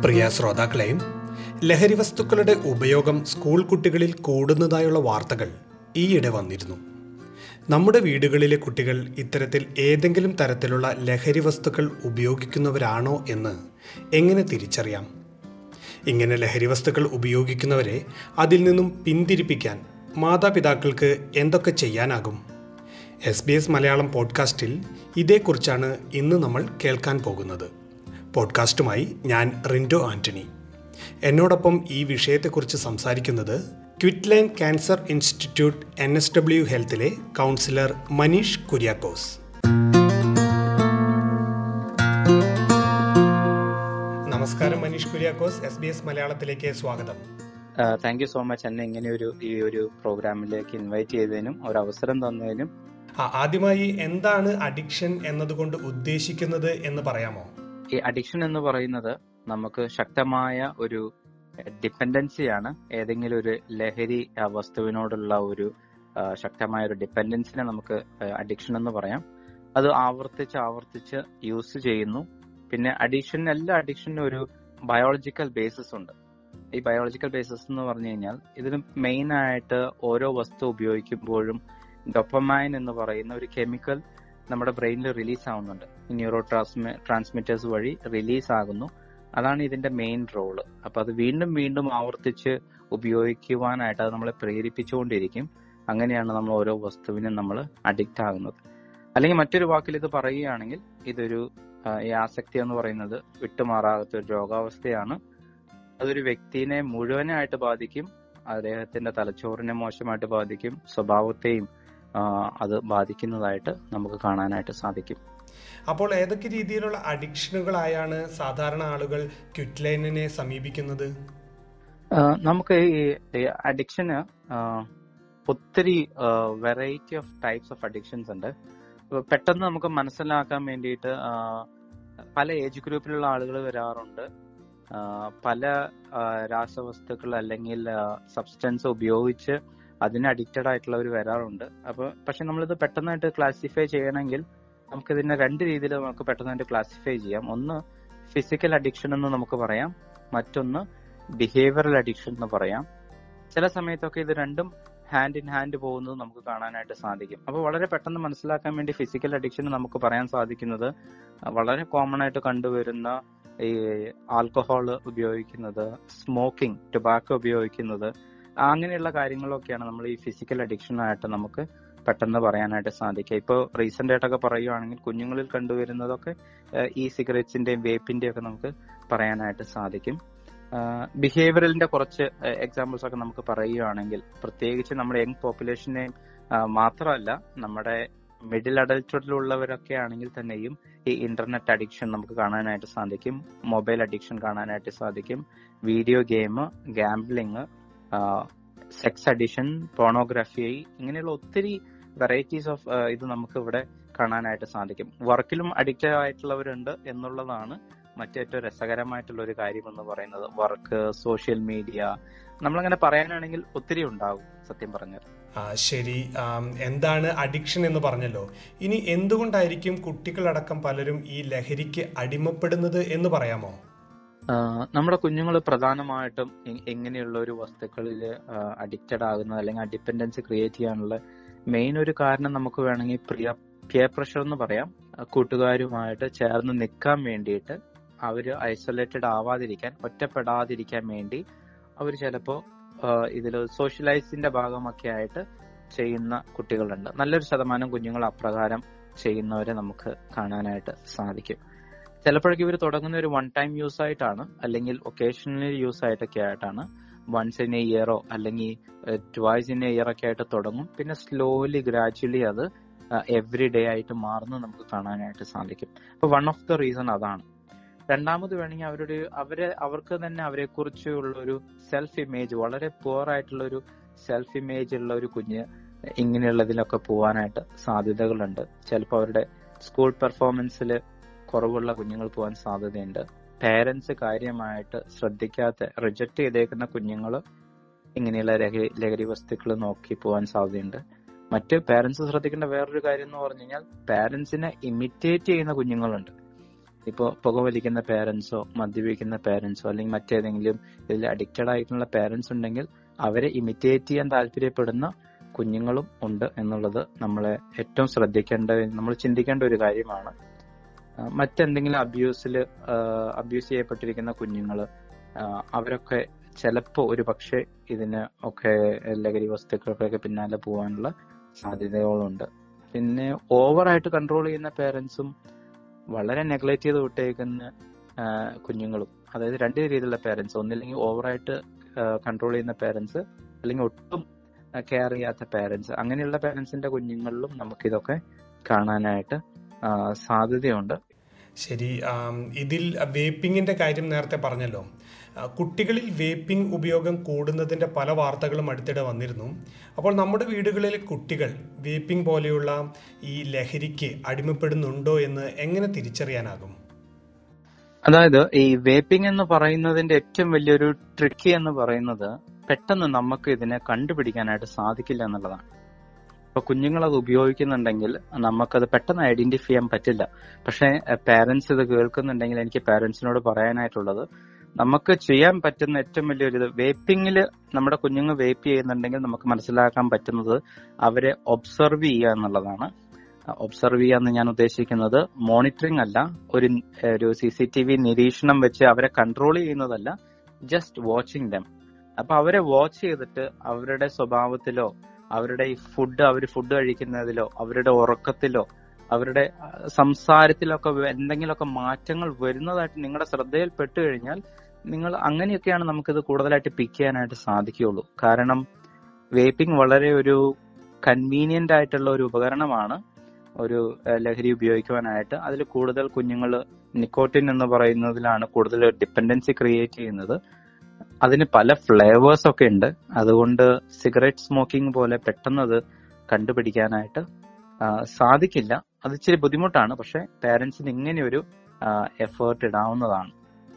പ്രിയ ശ്രോതാക്കളെയും ലഹരി വസ്തുക്കളുടെ ഉപയോഗം സ്കൂൾ കുട്ടികളിൽ കൂടുന്നതായുള്ള വാർത്തകൾ ഈയിടെ വന്നിരുന്നു നമ്മുടെ വീടുകളിലെ കുട്ടികൾ ഇത്തരത്തിൽ ഏതെങ്കിലും തരത്തിലുള്ള ലഹരി വസ്തുക്കൾ ഉപയോഗിക്കുന്നവരാണോ എന്ന് എങ്ങനെ തിരിച്ചറിയാം ഇങ്ങനെ ലഹരി വസ്തുക്കൾ ഉപയോഗിക്കുന്നവരെ അതിൽ നിന്നും പിന്തിരിപ്പിക്കാൻ മാതാപിതാക്കൾക്ക് എന്തൊക്കെ ചെയ്യാനാകും എസ് ബി എസ് മലയാളം പോഡ്കാസ്റ്റിൽ ഇതേക്കുറിച്ചാണ് ഇന്ന് നമ്മൾ കേൾക്കാൻ പോകുന്നത് പോഡ്കാസ്റ്റുമായി ഞാൻ റിൻഡോ ആന്റണി എന്നോടൊപ്പം ഈ വിഷയത്തെക്കുറിച്ച് സംസാരിക്കുന്നത് Quitline Cancer institute N S W ഹെൽത്തിലെ കൗൺസിലർ മനീഷ് കുര്യാക്കോസ് നമസ്കാരം Manish Kuriakose S B S മലയാളത്തിലേക്ക് സ്വാഗതം താങ്ക് യു സോ മച്ച് എന്നെ ഇങ്ങനെ ഒരു ഈ ഒരു പ്രോഗ്രാമിലേക്ക് ഇൻവൈറ്റ് ചെയ്തതിനും ഒരു അവസരം തന്നതിനും ആ, ആദ്യമായി എന്താണ് അഡിക്ഷൻ എന്നതുകൊണ്ട് ഉദ്ദേശിക്കുന്നത് എന്ന് പറയാമോ ഈ അഡിക്ഷൻ എന്ന് പറയുന്നത് നമുക്ക് ശക്തമായ ഒരു ഡിപ്പെൻഡൻസിയാണ് ഏതെങ്കിലും ഒരു ലഹരി ആ, വസ്തുവിനോടുള്ള ഒരു ആ, ശക്തമായ ഒരു ഡിപ്പെൻഡൻസിനെ നമുക്ക് അഡിക്ഷൻ എന്ന് പറയാം അത് ആവർത്തിച്ച് ആവർത്തിച്ച് യൂസ് ചെയ്യുന്നു പിന്നെ അഡിക്ഷൻ എല്ലാ അഡിക്ഷനും ഒരു ബയോളജിക്കൽ ബേസിസ് ഉണ്ട് ഈ ബയോളജിക്കൽ ബേസിസ് എന്ന് പറഞ്ഞു കഴിഞ്ഞാൽ ഇതിന് മെയിൻ ആയിട്ട് ഓരോ വസ്തു ഉപയോഗിക്കുമ്പോഴും ഡൊപ്പമൈൻ എന്ന് പറയുന്ന ഒരു കെമിക്കൽ നമ്മുടെ ബ്രെയിനിൽ റിലീസ് ആവുന്നുണ്ട് ന്യൂറോ ട്രാൻസ്മി ട്രാൻസ്മിറ്റേഴ്സ് വഴി റിലീസ് ആകുന്നു അതാണ് ഇതിന്റെ മെയിൻ റോള് അപ്പൊ അത് വീണ്ടും വീണ്ടും ആവർത്തിച്ച് ഉപയോഗിക്കുവാനായിട്ട് അത് നമ്മളെ പ്രേരിപ്പിച്ചുകൊണ്ടിരിക്കും അങ്ങനെയാണ് നമ്മൾ ഓരോ വസ്തുവിനും നമ്മൾ അഡിക്റ്റ് ആകുന്നത് അല്ലെങ്കിൽ മറ്റൊരു വാക്കിൽ ഇത് പറയുകയാണെങ്കിൽ ഇതൊരു ആ, ഈ ആസക്തി എന്ന് പറയുന്നത് വിട്ടുമാറാകാത്ത ഒരു രോഗാവസ്ഥയാണ് അതൊരു വ്യക്തിനെ മുഴുവനായിട്ട് ബാധിക്കും അദ്ദേഹത്തിന്റെ തലച്ചോറിനെ മോശമായിട്ട് ബാധിക്കും സ്വഭാവത്തെയും ആ, അത് ബാധിക്കുന്നതായിട്ട് നമുക്ക് കാണാനായിട്ട് സാധിക്കും അപ്പോൾ ഏതൊക്കെ രീതിയിലുള്ള അഡിക്ഷനുകളായാണ് സാധാരണ ആളുകൾ ക്വിറ്റ്ലൈനിനെ സമീപിക്കുന്നത് ആ, നമുക്ക് ഈ അഡിക്ഷന് ഒത്തിരി variety of types of addictions ഉണ്ട് ഇപ്പൊ പെട്ടെന്ന് നമുക്ക് മനസ്സിലാക്കാൻ വേണ്ടിയിട്ട് ആ, പല ഏജ് ഗ്രൂപ്പിലുള്ള ആളുകൾ വരാറുണ്ട് ആ, പല ആ, രാസവസ്തുക്കൾ അല്ലെങ്കിൽ സബ്സ്റ്റൻസ് ഉപയോഗിച്ച് അതിന് അഡിക്റ്റഡ് ആയിട്ടുള്ളവർ വരാറുണ്ട് അപ്പൊ പക്ഷെ നമ്മളിത് പെട്ടെന്നായിട്ട് ക്ലാസിഫൈ ചെയ്യണമെങ്കിൽ നമുക്ക് ഇതിനെ രണ്ട് രീതിയിൽ നമുക്ക് പെട്ടെന്നായിട്ട് ക്ലാസിഫൈ ചെയ്യാം ഒന്ന് ഫിസിക്കൽ അഡിക്ഷൻ എന്ന് നമുക്ക് പറയാം മറ്റൊന്ന് ബിഹേവിയറൽ അഡിക്ഷൻ എന്ന് പറയാം ചില സമയത്തൊക്കെ ഇത് രണ്ടും ഹാൻഡ് ഇൻ ഹാൻഡ് പോകുന്നത് നമുക്ക് കാണാനായിട്ട് സാധിക്കും അപ്പോൾ വളരെ പെട്ടെന്ന് മനസ്സിലാക്കാൻ വേണ്ടി ഫിസിക്കൽ അഡിക്ഷൻ നമുക്ക് പറയാൻ സാധിക്കുന്നത് വളരെ കോമൺ ആയിട്ട് കണ്ടുവരുന്ന ഈ ആൽക്കഹോൾ ഉപയോഗിക്കുന്നത് സ്മോക്കിംഗ് ടുബാക്കോ ഉപയോഗിക്കുന്നത് അങ്ങനെയുള്ള കാര്യങ്ങളൊക്കെയാണ് നമ്മൾ ഈ ഫിസിക്കൽ അഡിക്ഷൻ ആയിട്ട് നമുക്ക് പെട്ടെന്ന് പറയാനായിട്ട് സാധിക്കുക ഇപ്പോൾ റീസെന്റ് ആയിട്ടൊക്കെ പറയുകയാണെങ്കിൽ കുഞ്ഞുങ്ങളിൽ കണ്ടുവരുന്നതൊക്കെ ഈ സിഗരറ്റ്സിന്റെയും വേപ്പിന്റെയും ഒക്കെ നമുക്ക് പറയാനായിട്ട് സാധിക്കും ബിഹേവിയറലിന്റെ കുറച്ച് എക്സാമ്പിൾസ് ഒക്കെ നമുക്ക് പറയുകയാണെങ്കിൽ പ്രത്യേകിച്ച് നമ്മുടെ യങ് പോപ്പുലേഷനെ മാത്രമല്ല നമ്മുടെ മിഡിൽ അഡൽട്ട്ഹുഡിലുള്ളവരൊക്കെ ആണെങ്കിൽ തന്നെയും ഈ ഇന്റർനെറ്റ് അഡിക്ഷൻ നമുക്ക് കാണാനായിട്ട് സാധിക്കും മൊബൈൽ അഡിക്ഷൻ കാണാനായിട്ട് സാധിക്കും video game gambling sex addiction pornography ഇങ്ങനെയുള്ള ഒത്തിരി വെറൈറ്റീസ് ഓഫ് ഇത് നമുക്ക് ഇവിടെ കാണാനായിട്ട് സാധിക്കും വർക്കിലും അഡിക്റ്റഡ് ആയിട്ടുള്ളവരുണ്ട് എന്നുള്ളതാണ് മറ്റേറ്റവും രസകരമായിട്ടുള്ള ഒരു കാര്യം എന്ന് പറയുന്നത് വർക്ക് സോഷ്യൽ മീഡിയ നമ്മളങ്ങനെ പറയാനാണെങ്കിൽ ഒത്തിരി ഉണ്ടാകും സത്യം പറഞ്ഞാൽ ആ, ശരി ആം, എന്താണ് അഡിക്ഷൻ എന്ന് പറഞ്ഞല്ലോ ഇനി എന്തുകൊണ്ടായിരിക്കും കുട്ടികളടക്കം പലരും ഈ ലഹരിക്ക് അടിമപ്പെടുന്നത് എന്ന് പറയാമോ ആഹ് നമ്മുടെ കുഞ്ഞുങ്ങൾ പ്രധാനമായിട്ടും എ- എങ്ങനെയുള്ള ഒരു വസ്തുക്കളിൽ അഡിക്റ്റഡ് ആകുന്നത് അല്ലെങ്കിൽ ആ ഡിപ്പെൻഡൻസി ക്രിയേറ്റ് ചെയ്യാനുള്ള മെയിൻ ഒരു കാരണം നമുക്ക് വേണമെങ്കിൽ പ്രിയ പിയർ പ്രഷർ എന്ന് പറയാം ആ കൂട്ടുകാരുമായിട്ട് ചേർന്ന് നിൽക്കാൻ വേണ്ടിയിട്ട് അവര് ഐസൊലേറ്റഡ് ആവാതിരിക്കാൻ ഒറ്റപ്പെടാതിരിക്കാൻ വേണ്ടി അവർ ചിലപ്പോ ഇതിൽ സോഷ്യലൈസിന്റെ ഭാഗമൊക്കെ ആയിട്ട് ചെയ്യുന്ന കുട്ടികളുണ്ട് നല്ലൊരു ശതമാനം കുഞ്ഞുങ്ങൾ അപ്രകാരം ചെയ്യുന്നവരെ നമുക്ക് കാണാനായിട്ട് സാധിക്കും ചിലപ്പോഴൊക്കെ ഇവർ തുടങ്ങുന്ന ഒരു വൺ ടൈം യൂസ് ആയിട്ടാണ് അല്ലെങ്കിൽ ഒക്കേഷണലി യൂസ് ആയിട്ടൊക്കെ ആയിട്ടാണ് വൺസ് ഇൻ എ ഇയറോ അല്ലെങ്കിൽ ട്വൈസ് ഇൻ എ ഇയർ ഒക്കെ ആയിട്ട് തുടങ്ങും പിന്നെ സ്ലോലി ഗ്രാജുവലി അത് എവറി ഡേ ആയിട്ട് മാറുന്നത് നമുക്ക് കാണാനായിട്ട് സാധിക്കും അപ്പൊ വൺ ഓഫ് ദ റീസൺ അതാണ് രണ്ടാമത് വേണമെങ്കിൽ അവരുടെ അവരെ അവർക്ക് തന്നെ അവരെ കുറിച്ചുള്ള ഒരു സെൽഫ് ഇമേജ് വളരെ പുവർ ആയിട്ടുള്ള ഒരു സെൽഫ് ഇമേജ് ഉള്ള ഒരു കുഞ്ഞ് ഇങ്ങനെയുള്ളതിലൊക്കെ പോകാനായിട്ട് സാധ്യതകളുണ്ട് ചിലപ്പോൾ അവരുടെ സ്കൂൾ പെർഫോമൻസിൽ കുറവുള്ള കുഞ്ഞുങ്ങൾ പോകാൻ സാധ്യതയുണ്ട് പേരൻസ് കാര്യമായിട്ട് ശ്രദ്ധിക്കാത്ത റിജക്ട് ചെയ്തേക്കുന്ന കുഞ്ഞുങ്ങൾ ഇങ്ങനെയുള്ള ലഹരി ലഹരി വസ്തുക്കൾ നോക്കി പോകാൻ സാധ്യതയുണ്ട് മറ്റ് പേരൻസ് ശ്രദ്ധിക്കേണ്ട വേറൊരു കാര്യം എന്ന് പറഞ്ഞു കഴിഞ്ഞാൽ പേരൻസിനെ ഇമിറ്റേറ്റ് ചെയ്യുന്ന കുഞ്ഞുങ്ങളുണ്ട് ഇപ്പോൾ പുകവലിക്കുന്ന പേരൻസോ മദ്യപിക്കുന്ന പേരൻസോ അല്ലെങ്കിൽ മറ്റേതെങ്കിലും ഇതിൽ അഡിക്റ്റഡ് ആയിട്ടുള്ള പേരൻസ് ഉണ്ടെങ്കിൽ അവരെ ഇമിറ്റേറ്റ് ചെയ്യാൻ താല്പര്യപ്പെടുന്ന കുഞ്ഞുങ്ങളും ഉണ്ട് എന്നുള്ളത് നമ്മളെ ഏറ്റവും ശ്രദ്ധിക്കേണ്ട നമ്മൾ ചിന്തിക്കേണ്ട ഒരു കാര്യമാണ് ആ, മറ്റെന്തെങ്കിലും അബ്യൂസിൽ അബ്യൂസ് ചെയ്യപ്പെട്ടിരിക്കുന്ന കുഞ്ഞുങ്ങൾ അവരൊക്കെ ചിലപ്പോൾ ഒരു പക്ഷേ ഇതിന് ഒക്കെ ലഹരി വസ്തുക്കൾക്കൊക്കെ പിന്നാലെ പോകാനുള്ള സാധ്യതകളുണ്ട് പിന്നെ ഓവറായിട്ട് കൺട്രോൾ ചെയ്യുന്ന പേരൻസും വളരെ നെഗ്ലക്ട് ചെയ്ത് വിട്ടേക്കുന്ന ആ, കുഞ്ഞുങ്ങളും അതായത് രണ്ട് രീതിയിലുള്ള പേരൻസ് ഒന്നില്ലെങ്കിൽ ഓവറായിട്ട് കൺട്രോൾ ചെയ്യുന്ന പേരൻസ് അല്ലെങ്കിൽ ഒട്ടും കെയർ ചെയ്യാത്ത പേരൻസ് അങ്ങനെയുള്ള പേരൻസിന്റെ കുഞ്ഞുങ്ങളിലും നമുക്കിതൊക്കെ കാണാനായിട്ട് ആ, സാധ്യതയുണ്ട് ശരി ആം, ഇതിൽ വേപ്പിങ്ങിന്റെ കാര്യം നേരത്തെ പറഞ്ഞല്ലോ ആ, കുട്ടികളിൽ വേപ്പിംഗ് ഉപയോഗം കൂടുന്നതിന്റെ പല വാർത്തകളും അടുത്തിടെ വന്നിരുന്നു അപ്പോൾ നമ്മുടെ വീടുകളിലെ കുട്ടികൾ വേപ്പിംഗ് പോലെയുള്ള ഈ ലഹരിക്ക് അടിമപ്പെടുന്നുണ്ടോ എന്ന് എങ്ങനെ തിരിച്ചറിയാനാകും അതായത് ഈ വേപ്പിംഗ് എന്ന് പറയുന്നതിന്റെ ഏറ്റവും വലിയൊരു ട്രിക്കി എന്ന് പറയുന്നത് പെട്ടെന്ന് നമുക്ക് ഇതിനെ കണ്ടുപിടിക്കാനായിട്ട് സാധിക്കില്ല എന്നുള്ളതാണ് ഇപ്പൊ കുഞ്ഞുങ്ങൾ അത് ഉപയോഗിക്കുന്നുണ്ടെങ്കിൽ നമുക്കത് പെട്ടെന്ന് ഐഡന്റിഫൈ ചെയ്യാൻ പറ്റില്ല പക്ഷെ പാരന്റ്സ് ഇത് കേൾക്കുന്നുണ്ടെങ്കിൽ എനിക്ക് പാരന്റ്സിനോട് പറയാനായിട്ടുള്ളത് നമുക്ക് ചെയ്യാൻ പറ്റുന്ന ഏറ്റവും വലിയൊരു ഇത് വേപ്പിങ്ങിൽ നമ്മുടെ കുഞ്ഞുങ്ങൾ വേപ്പ് ചെയ്യുന്നുണ്ടെങ്കിൽ നമുക്ക് മനസ്സിലാക്കാൻ പറ്റുന്നത് അവരെ ഒബ്സർവ് ചെയ്യുക എന്നുള്ളതാണ് ഒബ്സർവ് ചെയ്യാന്ന് ഞാൻ ഉദ്ദേശിക്കുന്നത് മോണിറ്ററിംഗ് അല്ല ഒരു ഒരു സി സി ടി വി നിരീക്ഷണം വെച്ച് അവരെ കൺട്രോൾ ചെയ്യുന്നതല്ല ജസ്റ്റ് വാച്ചിങ് ദം അപ്പൊ അവരെ വാച്ച് ചെയ്തിട്ട് അവരുടെ സ്വഭാവത്തിലോ അവരുടെ ഈ ഫുഡ് അവർ ഫുഡ് കഴിക്കുന്നതിലോ അവരുടെ ഉറക്കത്തിലോ അവരുടെ ആ, സംസാരത്തിലൊക്കെ വെ- എന്തെങ്കിലുമൊക്കെ മാറ്റങ്ങൾ വരുന്നതായിട്ട് നിങ്ങളുടെ ശ്രദ്ധയിൽ പെട്ടു കഴിഞ്ഞാൽ നിങ്ങൾ അങ്ങനെയൊക്കെയാണ് നമുക്കിത് കൂടുതലായിട്ട് പിക്ക് ചെയ്യാനായിട്ട് സാധിക്കുകയുള്ളൂ കാരണം വേപ്പിംഗ് വളരെ ഒരു കൺവീനിയന്റ് ആയിട്ടുള്ള ഒരു ഉപകരണമാണ് ഒരു ഏഹ്, ലഹരി ഉപയോഗിക്കുവാനായിട്ട് അതിൽ കൂടുതൽ കുഞ്ഞുങ്ങൾ നിക്കോട്ടിൻ എന്ന് പറയുന്നതിലാണ് കൂടുതൽ ഡിപ്പെൻഡൻസി ക്രിയേറ്റ് ചെയ്യുന്നത് അതിന് പല ഫ്ലേവേഴ്സ് ഒക്കെ ഉണ്ട് അതുകൊണ്ട് സിഗരറ്റ് സ്മോക്കിംഗ് പോലെ പെട്ടെന്ന് അത് കണ്ടുപിടിക്കാനായിട്ട് ആ, സാധിക്കില്ല അത് ഇച്ചിരി ബുദ്ധിമുട്ടാണ് പക്ഷെ പാരന്റ്സിന് ഇങ്ങനെ ഒരു എഫേർട്ട് ഇടാവുന്നതാണ്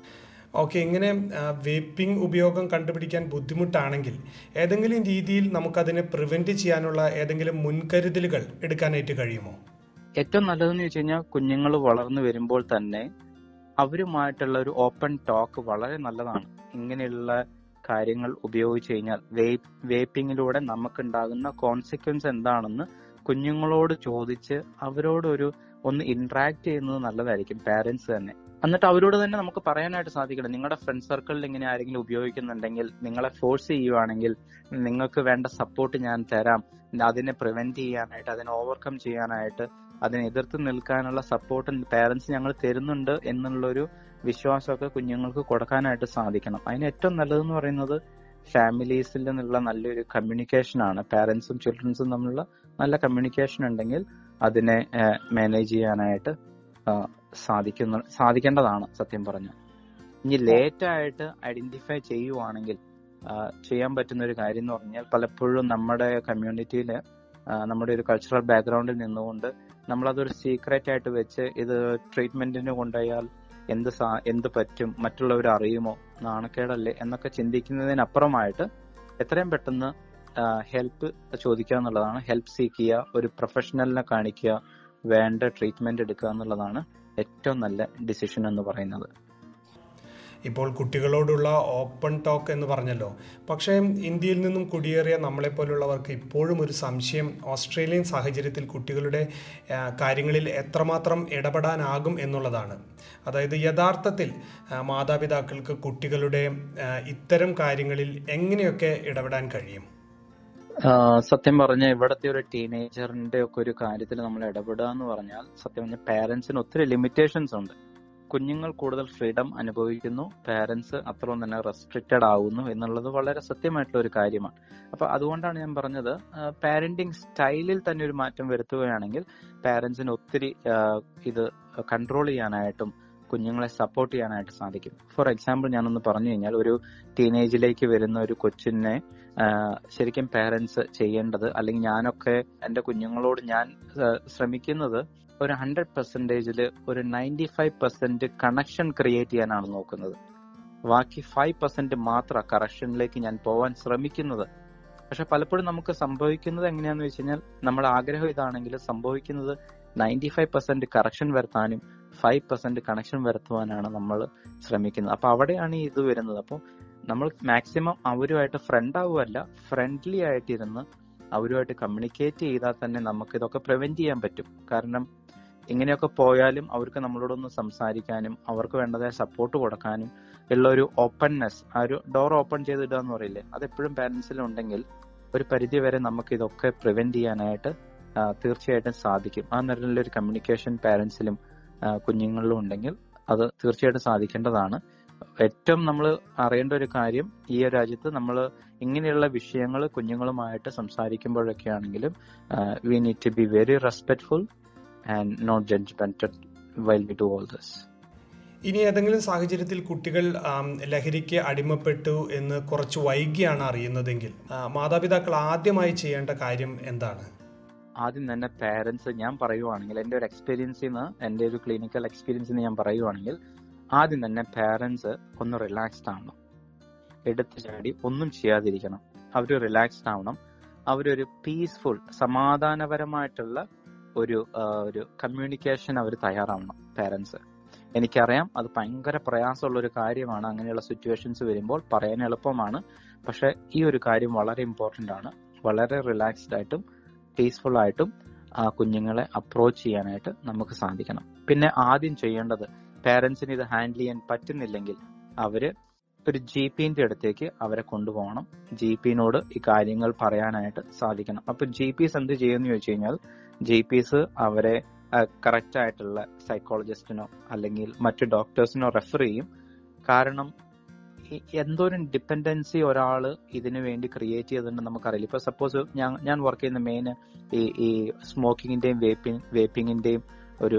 ഓക്കെ ഇങ്ങനെ വേപ്പിംഗ് ഉപയോഗം കണ്ടുപിടിക്കാൻ ബുദ്ധിമുട്ടാണെങ്കിൽ ഏതെങ്കിലും രീതിയിൽ നമുക്കതിനെ പ്രിവെന്റ് ചെയ്യാനുള്ള ഏതെങ്കിലും മുൻകരുതലുകൾ എടുക്കാനായിട്ട് കഴിയുമോ ഏറ്റവും നല്ലതെന്ന് വെച്ച് കഴിഞ്ഞാൽ കുഞ്ഞുങ്ങൾ വളർന്നു വരുമ്പോൾ തന്നെ അവരുമായിട്ടുള്ള ഒരു ഓപ്പൺ ടോക്ക് വളരെ നല്ലതാണ് ഇങ്ങനെയുള്ള കാര്യങ്ങൾ ഉപയോഗിച്ച് കഴിഞ്ഞാൽ വേപ്പിങ്ങിലൂടെ നമുക്കുണ്ടാകുന്ന കോൺസിക്വൻസ് എന്താണെന്ന് കുഞ്ഞുങ്ങളോട് ചോദിച്ച് അവരോട് ഒരു ഒന്ന് ഇന്ററാക്ട് ചെയ്യുന്നത് നല്ലതായിരിക്കും പാരന്റ്സ് തന്നെ എന്നിട്ട് അവരോട് തന്നെ നമുക്ക് പറയാനായിട്ട് സാധിക്കണം നിങ്ങളുടെ ഫ്രണ്ട് സർക്കിളിൽ ഇങ്ങനെ ആരെങ്കിലും ഉപയോഗിക്കുന്നുണ്ടെങ്കിൽ നിങ്ങളെ ഫോഴ്സ് ചെയ്യുവാണെങ്കിൽ നിങ്ങൾക്ക് വേണ്ട സപ്പോർട്ട് ഞാൻ തരാം അതിനെ പ്രിവെന്റ് ചെയ്യാനായിട്ട് അതിനെ ഓവർകം ചെയ്യാനായിട്ട് അതിനെ എതിർത്ത് നിൽക്കാനുള്ള സപ്പോർട്ട് പാരന്റ്സ് ഞങ്ങൾ തരുന്നുണ്ട് എന്നുള്ളൊരു വിശ്വാസമൊക്കെ കുഞ്ഞുങ്ങൾക്ക് കൊടുക്കാനായിട്ട് സാധിക്കണം അതിന് ഏറ്റവും നല്ലതെന്ന് പറയുന്നത് ഫാമിലീസിൽ നിന്നുള്ള നല്ലൊരു കമ്മ്യൂണിക്കേഷൻ ആണ് പാരന്റ്സും ചിൽഡ്രൻസും തമ്മിലുള്ള നല്ല കമ്മ്യൂണിക്കേഷൻ ഉണ്ടെങ്കിൽ അതിനെ മാനേജ് ചെയ്യാനായിട്ട് ആ, സാധിക്കുന്ന സാധിക്കേണ്ടതാണ് സത്യം പറഞ്ഞ ഇനി ലേറ്റ് ആയിട്ട് ഐഡന്റിഫൈ ചെയ്യുവാണെങ്കിൽ ആ, ചെയ്യാൻ പറ്റുന്ന ഒരു കാര്യം എന്ന് പറഞ്ഞാൽ പലപ്പോഴും നമ്മുടെ കമ്മ്യൂണിറ്റിയിൽ നമ്മുടെ ഒരു കൾച്ചറൽ ബാക്ക്ഗ്രൗണ്ടിൽ നിന്നുകൊണ്ട് നമ്മളതൊരു സീക്രറ്റ് ആയിട്ട് വെച്ച് ഇത് ട്രീറ്റ്മെന്റിന് കൊണ്ടുപോയാൽ എന്ത് സാ എന്ത് പറ്റും മറ്റുള്ളവർ അറിയുമോ നാണക്കേടല്ലേ എന്നൊക്കെ ചിന്തിക്കുന്നതിനപ്പുറമായിട്ട് എത്രയും പെട്ടെന്ന് ഹെൽപ്പ് ചോദിക്കുക എന്നുള്ളതാണ് ഹെൽപ്പ് സീക്ക് ചെയ്യുക ഒരു പ്രൊഫഷണലിനെ കാണിക്കുക വേണ്ട ട്രീറ്റ്മെന്റ് എടുക്കുക എന്നുള്ളതാണ് ഏറ്റവും നല്ല ഡിസിഷൻ എന്ന് പറയുന്നത് ഇപ്പോൾ കുട്ടികളോടുള്ള ഓപ്പൺ ടോക്ക് എന്ന് പറഞ്ഞല്ലോ പക്ഷേ ഇന്ത്യയിൽ നിന്നും കുടിയേറിയ നമ്മളെപ്പോലുള്ളവർക്ക് ഇപ്പോഴും ഒരു സംശയം ഓസ്ട്രേലിയൻ സാഹചര്യത്തിൽ കുട്ടികളുടെ ആ, കാര്യങ്ങളിൽ എത്രമാത്രം ഇടപെടാനാകും എന്നുള്ളതാണ് അതായത് യഥാർത്ഥത്തിൽ ആ, മാതാപിതാക്കൾക്ക് കുട്ടികളുടെ ആ, ഇത്തരം കാര്യങ്ങളിൽ എങ്ങനെയൊക്കെ ഇടപെടാൻ കഴിയും ആഹ് സത്യം പറഞ്ഞ ഇവിടത്തെ ഒരു ടീനേജറിന്റെ ഒക്കെ ഒരു കാര്യത്തിൽ നമ്മൾ ഇടപെടുക എന്ന് പറഞ്ഞാൽ സത്യം പറഞ്ഞ പാരന്റ്സിന് ഒത്തിരി ലിമിറ്റേഷൻസ് ഉണ്ട് കുഞ്ഞുങ്ങൾ കൂടുതൽ ഫ്രീഡം അനുഭവിക്കുന്നു പാരന്റ്സ് അത്രയും തന്നെ റെസ്ട്രിക്റ്റഡ് ആവുന്നു എന്നുള്ളത് വളരെ സത്യമായിട്ടുള്ള ഒരു കാര്യമാണ് അപ്പൊ അതുകൊണ്ടാണ് ഞാൻ പറഞ്ഞത് പാരന്റിങ് സ്റ്റൈലിൽ തന്നെ ഒരു മാറ്റം വരുത്തുകയാണെങ്കിൽ പാരന്റ്സിന് ഒത്തിരി ആഹ് ഇത് കൺട്രോൾ ചെയ്യാനായിട്ടും കുഞ്ഞുങ്ങളെ സപ്പോർട്ട് ചെയ്യാനായിട്ട് സാധിക്കും ഫോർ എക്സാമ്പിൾ ഞാനൊന്ന് പറഞ്ഞു കഴിഞ്ഞാൽ ഒരു ടീനേജിലേക്ക് വരുന്ന ഒരു കൊച്ചിനെ ആഹ് ശരിക്കും പാരന്റ്സ് ചെയ്യേണ്ടത് അല്ലെങ്കിൽ ഞാനൊക്കെ എന്റെ കുഞ്ഞുങ്ങളോട് ഞാൻ ആഹ് ശ്രമിക്കുന്നത് ഒരു ഹൺഡ്രഡ് പെർസെന്റേജിൽ ഒരു ninety five percent connection create ചെയ്യാനാണ് നോക്കുന്നത് ബാക്കി ഫൈവ് പെർസെന്റ് മാത്രം കറക്ഷനിലേക്ക് ഞാൻ പോവാൻ ശ്രമിക്കുന്നത് പക്ഷെ പലപ്പോഴും നമുക്ക് സംഭവിക്കുന്നത് എങ്ങനെയാന്ന് വെച്ച് കഴിഞ്ഞാൽ നമ്മുടെ ആഗ്രഹം ഇതാണെങ്കിൽ സംഭവിക്കുന്നത് നയൻറ്റി ഫൈവ് പെർസെന്റ് കറക്ഷൻ വരുത്താനും ഫൈവ് പെർസെന്റ് കണക്ഷൻ വരുത്തുവാനാണ് നമ്മൾ ശ്രമിക്കുന്നത് അപ്പൊ അവിടെയാണ് ഈ ഇത് വരുന്നത് അപ്പോൾ നമ്മൾ മാക്സിമം അവരുമായിട്ട് ഫ്രണ്ട് ആവുമല്ല ഫ്രണ്ട്ലി ആയിട്ടിരുന്ന് അവരുമായിട്ട് കമ്മ്യൂണിക്കേറ്റ് ചെയ്താൽ തന്നെ നമുക്ക് ഇതൊക്കെ പ്രിവെന്റ് ചെയ്യാൻ പറ്റും കാരണം ഇങ്ങനെയൊക്കെ പോയാലും അവർക്ക് നമ്മളോടൊന്ന് സംസാരിക്കാനും അവർക്ക് വേണ്ടതായ സപ്പോർട്ട് കൊടുക്കാനും ഉള്ള ഒരു ഓപ്പൺനെസ് ആ ഒരു ഡോർ ഓപ്പൺ ചെയ്തിടുക എന്ന് പറയില്ലേ അതെപ്പോഴും പാരന്റ്സിൽ ഉണ്ടെങ്കിൽ ഒരു പരിധി വരെ നമുക്ക് ഇതൊക്കെ പ്രിവെന്റ് ചെയ്യാനായിട്ട് ആ, തീർച്ചയായിട്ടും സാധിക്കും ആ നിലയിലുള്ള ഒരു കമ്മ്യൂണിക്കേഷൻ പാരന്റ്സിലും കുഞ്ഞുങ്ങളിലും ഉണ്ടെങ്കിൽ അത് തീർച്ചയായിട്ടും സാധിക്കേണ്ടതാണ് ഏറ്റവും നമ്മൾ അറിയേണ്ട ഒരു കാര്യം ഈ ഒരു രാജ്യത്ത് നമ്മൾ ഇങ്ങനെയുള്ള വിഷയങ്ങൾ കുഞ്ഞുങ്ങളുമായിട്ട് സംസാരിക്കുമ്പോഴൊക്കെ ആണെങ്കിലും we need to be very respectful and not judgmental while we do all this ഇനി ഏതെങ്കിലും സാഹചര്യത്തിൽ കുട്ടികൾ ആം, ലഹരിക്ക് അടിമപ്പെട്ടു എന്ന് കുറച്ച് വൈകിയാണ് അറിയുന്നതെങ്കിൽ ആ, മാതാപിതാക്കൾ ആദ്യമായി ചെയ്യേണ്ട കാര്യം എന്താണ് ആദ്യം തന്നെ പാരന്റ്സ് ഞാൻ പറയുവാണെങ്കിൽ എൻ്റെ ഒരു എക്സ്പീരിയൻസിൽ നിന്ന് എൻ്റെ ഒരു ക്ലിനിക്കൽ എക്സ്പീരിയൻസിൽ നിന്ന് ഞാൻ പറയുവാണെങ്കിൽ ആദ്യം തന്നെ പാരന്റ്സ് ഒന്ന് റിലാക്സ്ഡ് ആവണം എടുത്തു ചാടി ഒന്നും ചെയ്യാതിരിക്കണം അവർ റിലാക്സ്ഡ് ആവണം അവരൊരു പീസ്ഫുൾ സമാധാനപരമായിട്ടുള്ള ഒരു ആ, ഒരു കമ്മ്യൂണിക്കേഷൻ അവർ തയ്യാറാവണം പാരന്റ്സ് എനിക്കറിയാം അത് ഭയങ്കര പ്രയാസമുള്ള ഒരു കാര്യമാണ് അങ്ങനെയുള്ള സിറ്റുവേഷൻസ് വരുമ്പോൾ പറയാൻ എളുപ്പമാണ് പക്ഷെ ഈ ഒരു കാര്യം വളരെ ഇമ്പോർട്ടന്റ് ആണ് വളരെ റിലാക്സ്ഡ് ആയിട്ടും പീസ്ഫുൾ ആയിട്ടും ആ കുഞ്ഞുങ്ങളെ അപ്രോച്ച് ചെയ്യാനായിട്ട് നമുക്ക് സാധിക്കണം പിന്നെ ആദ്യം ചെയ്യേണ്ടത് പേരൻസിന് ഇത് ഹാൻഡിൽ ചെയ്യാൻ പറ്റുന്നില്ലെങ്കിൽ അവര് ഒരു ജി പിന്റെ അടുത്തേക്ക് അവരെ കൊണ്ടുപോകണം ജി പിന്നോട് ഈ കാര്യങ്ങൾ പറയാനായിട്ട് സാധിക്കണം അപ്പൊ ജി പിസ് എന്ത് ചെയ്യുമെന്ന് ചോദിച്ചു കഴിഞ്ഞാൽ ജി പിസ് അവരെ കറക്റ്റ് ആയിട്ടുള്ള സൈക്കോളജിസ്റ്റിനോ അല്ലെങ്കിൽ മറ്റു ഡോക്ടേഴ്സിനോ റെഫർ ചെയ്യും കാരണം ഈ- എന്തോരം ഡിപ്പെൻഡൻസി ഒരാൾ ഇതിനു വേണ്ടി ക്രിയേറ്റ് ചെയ്തിട്ടുണ്ടെന്ന് നമുക്കറിയില്ല ഇപ്പൊ സപ്പോസ് ഞാൻ ഞാൻ വർക്ക് ചെയ്യുന്ന മെയിൻ ഈ ഈ സ്മോക്കിങ്ങിന്റെയും വേപ്പിംഗ് വേപ്പിങ്ങിന്റെയും ഒരു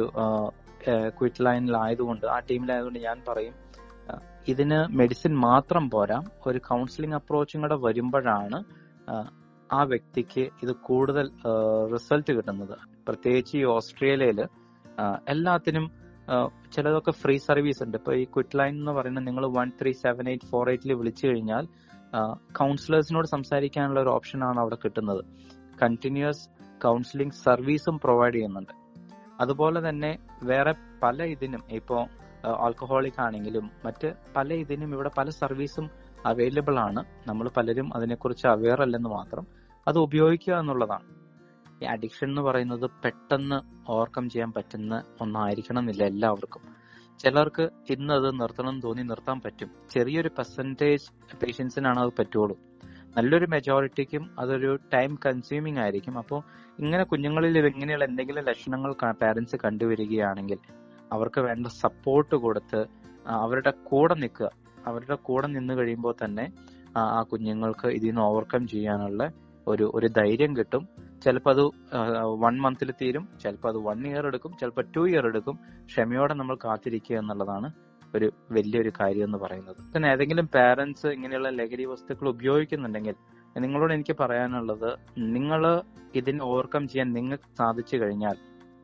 ക്വിറ്റ് ലൈനിലായതുകൊണ്ട് ആ ടീമിലായതുകൊണ്ട് ഞാൻ പറയും ആ, ഇതിന് മെഡിസിൻ മാത്രം പോരാ ഒരു കൗൺസിലിംഗ് അപ്രോച്ചും കൂടെ വരുമ്പോഴാണ് ആ, ആ വ്യക്തിക്ക് ഇത് കൂടുതൽ റിസൾട്ട് കിട്ടുന്നത് പ്രത്യേകിച്ച് ഈ ഓസ്ട്രേലിയയില് ആ, എല്ലാത്തിനും ആ, ചിലതൊക്കെ ഫ്രീ സർവീസ് ഉണ്ട് ഇപ്പൊ ഈ ക്വിറ്റ് ലൈൻ എന്ന് പറയുന്നത് നിങ്ങൾ one three seven eight four എയ്റ്റിൽ വിളിച്ചു കഴിഞ്ഞാൽ കൗൺസിലേഴ്സിനോട് സംസാരിക്കാനുള്ള ഒരു ഓപ്ഷനാണ് അവിടെ കിട്ടുന്നത് കണ്ടിന്യൂസ് കൗൺസിലിംഗ് സർവീസും പ്രൊവൈഡ് ചെയ്യുന്നുണ്ട് അതുപോലെ തന്നെ വേറെ പല ഇതിനും ഇപ്പോ ആൽക്കഹോളിക് ആണെങ്കിലും മറ്റ് പല ഇതിനും ഇവിടെ പല സർവീസും അവൈലബിൾ ആണ് നമ്മൾ പലരും അതിനെക്കുറിച്ച് അവെയർ അല്ലെന്ന് മാത്രം അത് ഉപയോഗിക്കുക എന്നുള്ളതാണ് ഈ അഡിക്ഷൻ എന്ന് പറയുന്നത് പെട്ടെന്ന് ഓവർകം ചെയ്യാൻ പറ്റുന്ന ഒന്നായിരിക്കണം എന്നില്ല എല്ലാവർക്കും ചിലർക്ക് ഇന്ന് അത് നിർത്തണം എന്ന് തോന്നി നിർത്താൻ പറ്റും ചെറിയൊരു പെർസെൻറ്റേജ് പേഷ്യൻസിനാണ് അത് പറ്റുള്ളൂ നല്ലൊരു മെജോറിറ്റിക്കും അതൊരു ടൈം കൺസ്യൂമിങ് ആയിരിക്കും അപ്പോൾ ഇങ്ങനെ കുഞ്ഞുങ്ങളിൽ ഇത് ഇങ്ങനെയുള്ള എന്തെങ്കിലും ലക്ഷണങ്ങൾ പാരന്റ്സ് കണ്ടുവരികയാണെങ്കിൽ അവർക്ക് വേണ്ട സപ്പോർട്ട് കൊടുത്ത് ആ, അവരുടെ കൂടെ നിൽക്കുക അവരുടെ കൂടെ നിന്ന് കഴിയുമ്പോൾ തന്നെ ആ ആ കുഞ്ഞുങ്ങൾക്ക് ഇതിൽ നിന്ന് ഓവർകം ചെയ്യാനുള്ള ഒരു ഒരു ധൈര്യം കിട്ടും ചിലപ്പോൾ അത് വൺ മന്തിൽ തീരും ചിലപ്പോൾ അത് വൺ ഇയർ എടുക്കും ചിലപ്പോൾ ടു ഇയർ എടുക്കും ക്ഷമയോടെ നമ്മൾ കാത്തിരിക്കുക എന്നുള്ളതാണ് ഒരു വലിയൊരു കാര്യം എന്ന് പറയുന്നത് പിന്നെ ഏതെങ്കിലും പാരന്റ്സ് ഇങ്ങനെയുള്ള ലഹരി വസ്തുക്കൾ ഉപയോഗിക്കുന്നുണ്ടെങ്കിൽ നിങ്ങളോട് എനിക്ക് പറയാനുള്ളത് നിങ്ങൾ ഇതിനെ ഓവർകം ചെയ്യാൻ നിങ്ങൾക്ക് സാധിച്ചു കഴിഞ്ഞാൽ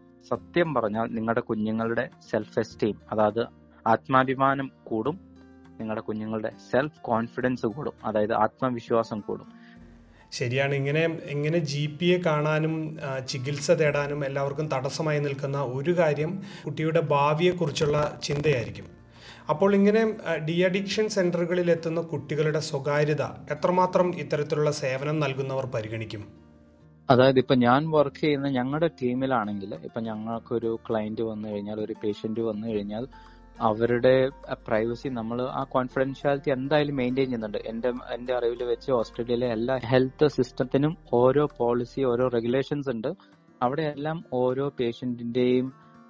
സത്യം പറഞ്ഞാൽ നിങ്ങളുടെ കുഞ്ഞുങ്ങളുടെ സെൽഫ് എസ്റ്റീം അതായത് ആത്മാഭിമാനം കൂടും നിങ്ങളുടെ കുഞ്ഞുങ്ങളുടെ സെൽഫ് കോൺഫിഡൻസ് കൂടും അതായത് ആത്മവിശ്വാസം കൂടും ശരിയാണ് ഇങ്ങനെ ഇങ്ങനെ ജി പി എ കാണാനും ആ, ചികിത്സ തേടാനും എല്ലാവർക്കും തടസ്സമായി നിൽക്കുന്ന ഒരു കാര്യം കുട്ടിയുടെ ഭാവിയെക്കുറിച്ചുള്ള ചിന്തയായിരിക്കും അപ്പോൾ ഇങ്ങനെ ഡി അഡിക്ഷൻ സെന്ററുകളിൽ എത്തുന്ന കുട്ടികളുടെ സ്വകാര്യത എത്രമാത്രം ഇത്തരത്തിലുള്ള സേവനം നൽകുന്നവർ പരിഗണിക്കും അതായത് ഇപ്പൊ ഞാൻ വർക്ക് ചെയ്യുന്ന ഞങ്ങളുടെ ടീമിലാണെങ്കിൽ ഇപ്പൊ ഞങ്ങൾക്കൊരു ക്ലയന്റ് വന്നു കഴിഞ്ഞാൽ ഒരു പേഷ്യന്റ് വന്നു കഴിഞ്ഞാൽ അവരുടെ പ്രൈവസി നമ്മൾ ആ കോൺഫിഡൻഷ്യാലിറ്റി എന്തായാലും മെയിൻറ്റെയിൻ ചെയ്യുന്നുണ്ട് എന്റെ എന്റെ അറിവിൽ വെച്ച് ഓസ്ട്രേലിയയിലെ എല്ലാ ഹെൽത്ത് സിസ്റ്റത്തിനും ഓരോ പോളിസി ഓരോ റെഗുലേഷൻസ് ഉണ്ട് അവിടെ എല്ലാം ഓരോ പേഷ്യന്റിന്റെയും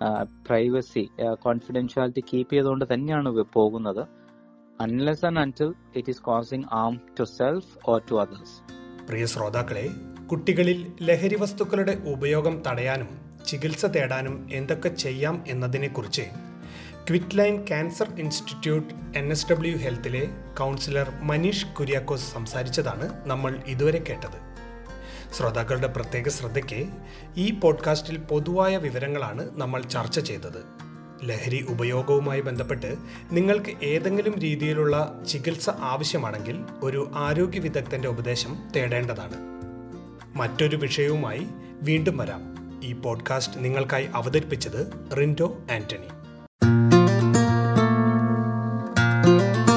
പ്രൈവസി കോൺഫിഡൻഷ്യാലിറ്റി കീപ്പ് ചെയ്തുകൊണ്ട് തന്നെയാണ് വ- പോകുന്നത് unless and until it is causing harm to self or to others പ്രിയ ശ്രോതാക്കളെ കുട്ടികളിൽ ലഹരി വസ്തുക്കളുടെ ഉപയോഗം തടയാനും ചികിത്സ തേടാനും എന്തൊക്കെ ചെയ്യാം എന്നതിനെക്കുറിച്ച് quit line cancer institute N S W ഹെൽത്തിലെ കൗൺസിലർ മനീഷ് കുര്യാക്കോസ് സംസാരിച്ചതാണ് നമ്മൾ ഇതുവരെ കേട്ടത് ശ്രോതാക്കളുടെ പ്രത്യേക ശ്രദ്ധയ്ക്ക് ഈ പോഡ്കാസ്റ്റിൽ പൊതുവായ വിവരങ്ങളാണ് നമ്മൾ ചർച്ച ചെയ്തത് ലഹരി ഉപയോഗവുമായി ബന്ധപ്പെട്ട് നിങ്ങൾക്ക് ഏതെങ്കിലും രീതിയിലുള്ള ചികിത്സ ആവശ്യമാണെങ്കിൽ ഒരു ആരോഗ്യ വിദഗ്ധന്റെ ഉപദേശം തേടേണ്ടതാണ് മറ്റൊരു വിഷയവുമായി വീണ്ടും വരാം ഈ പോഡ്കാസ്റ്റ് നിങ്ങൾക്കായി അവതരിപ്പിച്ചത് റിൻഡോ ആന്റണി